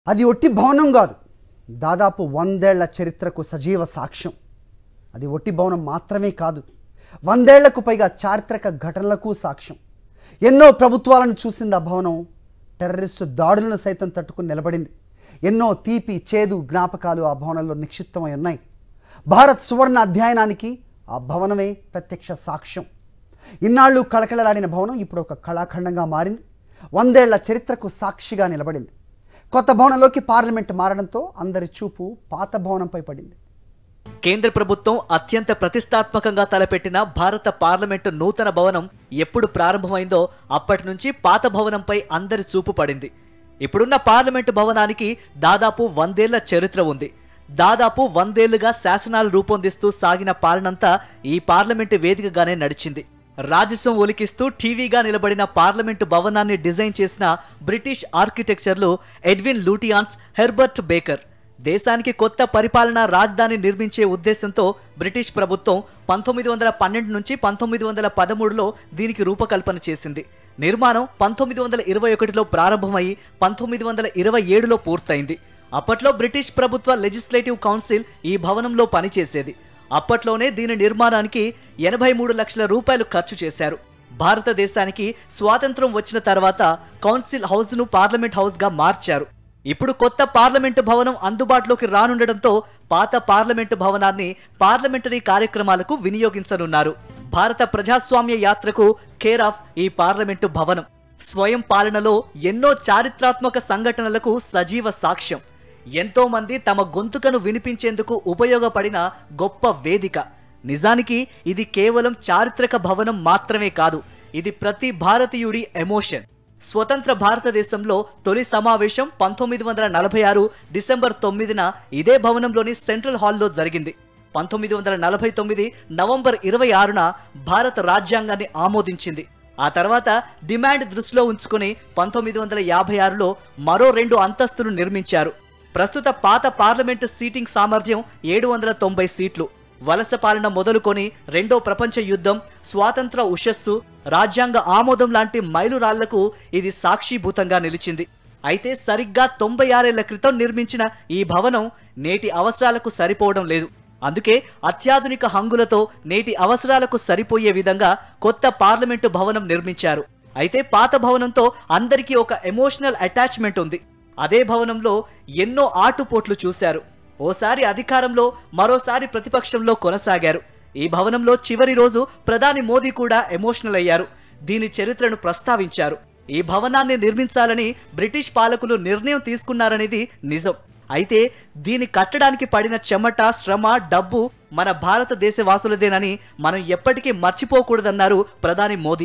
అది ఒట్టి భవనం కాదు దాదాపు వందేళ్ల చరిత్రకు సజీవ సాక్ష్యం అది ఒట్టి భవనం మాత్రమే కాదు వందేళ్లకు పైగా చారిత్రక ఘటనలకు సాక్ష్యం ఎన్నో ప్రభుత్వాలను చూసింది ఆ భవనం టెర్రరిస్టు దాడులను సైతం తట్టుకుని నిలబడింది ఎన్నో తీపి చేదు జ్ఞాపకాలు ఆ భవనంలో నిక్షిప్తమై ఉన్నాయి భారత్ సువర్ణ అధ్యయనానికి ఆ భవనమే ప్రత్యక్ష సాక్ష్యం ఇన్నాళ్ళు కళకళలాడిన భవనం ఇప్పుడు ఒక కళాఖండంగా మారింది వందేళ్ల చరిత్రకు సాక్షిగా నిలబడింది కొత్త భవనంలోకి పార్లమెంట్ మారడంతో అందరి చూపు పాత భవనంపై పడింది కేంద్ర ప్రభుత్వం అత్యంత ప్రతిష్టాత్మకంగా తలపెట్టిన భారత పార్లమెంటు నూతన భవనం ఎప్పుడు ప్రారంభమైందో అప్పటి నుంచి పాత భవనంపై అందరి చూపు పడింది ఇప్పుడున్న పార్లమెంటు భవనానికి దాదాపు వందేళ్ల చరిత్ర ఉంది దాదాపు వందేళ్లుగా శాసనాలు రూపొందిస్తూ సాగిన పాలనంతా ఈ పార్లమెంటు వేదికగానే నడిచింది రాజస్వం ఒలికిస్తూ టీవీగా నిలబడిన పార్లమెంటు భవనాన్ని డిజైన్ చేసిన బ్రిటిష్ ఆర్కిటెక్చర్లు ఎడ్విన్ లూటియాన్స్ హెర్బర్ట్ బేకర్ దేశానికి కొత్త పరిపాలనా రాజధాని నిర్మించే ఉద్దేశంతో బ్రిటిష్ ప్రభుత్వం పంతొమ్మిది వందల పన్నెండు నుంచి పంతొమ్మిది వందల పదమూడులో దీనికి రూపకల్పన చేసింది నిర్మాణం పంతొమ్మిది వందల ఇరవై ఒకటిలో ప్రారంభమై పంతొమ్మిది వందల ఇరవై ఏడులో పూర్తయింది అప్పట్లో బ్రిటిష్ ప్రభుత్వ లెజిస్లేటివ్ కౌన్సిల్ ఈ భవనంలో పనిచేసేది అప్పట్లోనే దీని నిర్మాణానికి ఎనభై మూడు లక్షల రూపాయలు ఖర్చు చేశారు భారతదేశానికి స్వాతంత్రం వచ్చిన తర్వాత కౌన్సిల్ హౌస్ను పార్లమెంట్ హౌస్గా మార్చారు ఇప్పుడు కొత్త పార్లమెంటు భవనం అందుబాటులోకి రానుండడంతో పాత పార్లమెంటు భవనాన్ని పార్లమెంటరీ కార్యక్రమాలకు వినియోగించనున్నారు భారత ప్రజాస్వామ్య యాత్రకు కేర్ ఆఫ్ ఈ పార్లమెంటు భవనం స్వయం పాలనలో ఎన్నో చారిత్రాత్మక సంఘటనలకు సజీవ సాక్ష్యం ఎంతో మంది తమ గొంతుకను వినిపించేందుకు ఉపయోగపడిన గొప్ప వేదిక నిజానికి ఇది కేవలం చారిత్రక భవనం మాత్రమే కాదు ఇది ప్రతి భారతీయుడి ఎమోషన్ స్వతంత్ర భారతదేశంలో తొలి సమావేశం పంతొమ్మిది వందల నలభై ఆరు డిసెంబర్ తొమ్మిదిన ఇదే భవనంలోని సెంట్రల్ హాల్లో జరిగింది పంతొమ్మిది వందల నలభై తొమ్మిది నవంబర్ ఇరవై ఆరున భారత రాజ్యాంగాన్ని ఆమోదించింది ఆ తర్వాత డిమాండ్ దృష్టిలో ఉంచుకుని పంతొమ్మిది వందల యాభై ఆరులో మరో రెండు అంతస్తులు నిర్మించారు ప్రస్తుత పాత పార్లమెంటు సీటింగ్ సామర్థ్యం ఏడు వందల తొంభై సీట్లు వలస పాలన మొదలుకొని రెండో ప్రపంచ యుద్ధం స్వాతంత్ర ఉషస్సు రాజ్యాంగ ఆమోదం లాంటి మైలురాళ్లకు ఇది సాక్షిభూతంగా నిలిచింది అయితే సరిగ్గా తొంభై ఆరేళ్ల క్రితం నిర్మించిన ఈ భవనం నేటి అవసరాలకు సరిపోవడం లేదు అందుకే అత్యాధునిక హంగులతో నేటి అవసరాలకు సరిపోయే విధంగా కొత్త పార్లమెంటు భవనం నిర్మించారు అయితే పాత భవనంతో అందరికీ ఒక ఎమోషనల్ అటాచ్మెంట్ ఉంది అదే భవనంలో ఎన్నో ఆటుపోట్లు చూశారు ఓసారి అధికారంలో మరోసారి ప్రతిపక్షంలో కొనసాగారు ఈ భవనంలో చివరి రోజు ప్రధాని మోదీ కూడా ఎమోషనల్ అయ్యారు దీని చరిత్రను ప్రస్తావించారు ఈ భవనాన్ని నిర్మించాలని బ్రిటిష్ పాలకులు నిర్ణయం తీసుకున్నారనేది నిజం అయితే దీని కట్టడానికి పడిన చెమట శ్రమ డబ్బు మన భారతదేశ వాసులదేనని మనం ఎప్పటికీ మర్చిపోకూడదన్నారు ప్రధాని మోదీ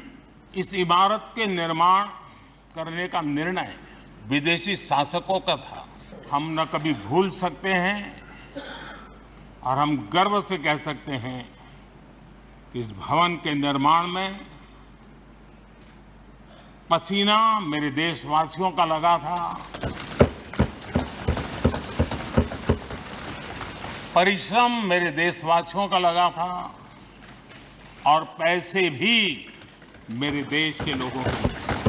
इस इमारत के निर्माण करने का निर्णय विदेशी शासकों का था हम न कभी भूल सकते हैं और हम गर्व से कह सकते हैं कि इस भवन के निर्माण में पसीना मेरे देशवासियों का लगा था परिश्रम मेरे देशवासियों का लगा था और पैसे भी मेरे देश के लोगों के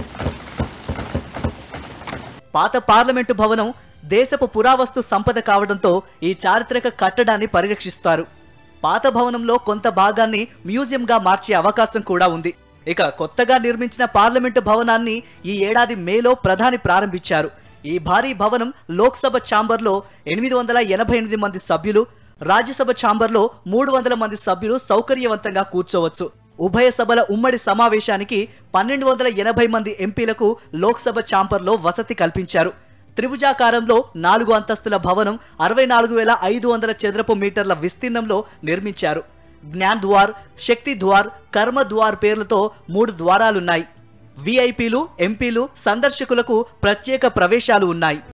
పాత పార్లమెంటు భవనం దేశపు పురావస్తు సంపద కావడంతో ఈ చారిత్రక కట్టడాన్ని పరిరక్షిస్తారు పాత భవనంలో కొంత భాగాన్ని మ్యూజియంగా మార్చే అవకాశం కూడా ఉంది ఇక కొత్తగా నిర్మించిన పార్లమెంటు భవనాన్ని ఈ ఏడాది మేలో ప్రధాని ప్రారంభించారు ఈ భారీ భవనం లోక్సభ ఛాంబర్లో ఎనిమిది వందల ఎనభై ఎనిమిది మంది సభ్యులు రాజ్యసభ ఛాంబర్లో మూడు వందల మంది సభ్యులు సౌకర్యవంతంగా కూర్చోవచ్చు ఉభయ సభల ఉమ్మడి సమావేశానికి పన్నెండు వందల ఎనభై మంది ఎంపీలకు లోక్సభ ఛాంబర్లో వసతి కల్పించారు త్రిభుజాకారంలో నాలుగు అంతస్తుల భవనం అరవై నాలుగు వేల ఐదు వందల చదరపు మీటర్ల విస్తీర్ణంలో నిర్మించారు జ్ఞాన్ ద్వార్ శక్తి ద్వార్ కర్మ ద్వార్ పేర్లతో మూడు ద్వారాలున్నాయి విఐపీలు ఎంపీలు సందర్శకులకు ప్రత్యేక ప్రవేశాలు ఉన్నాయి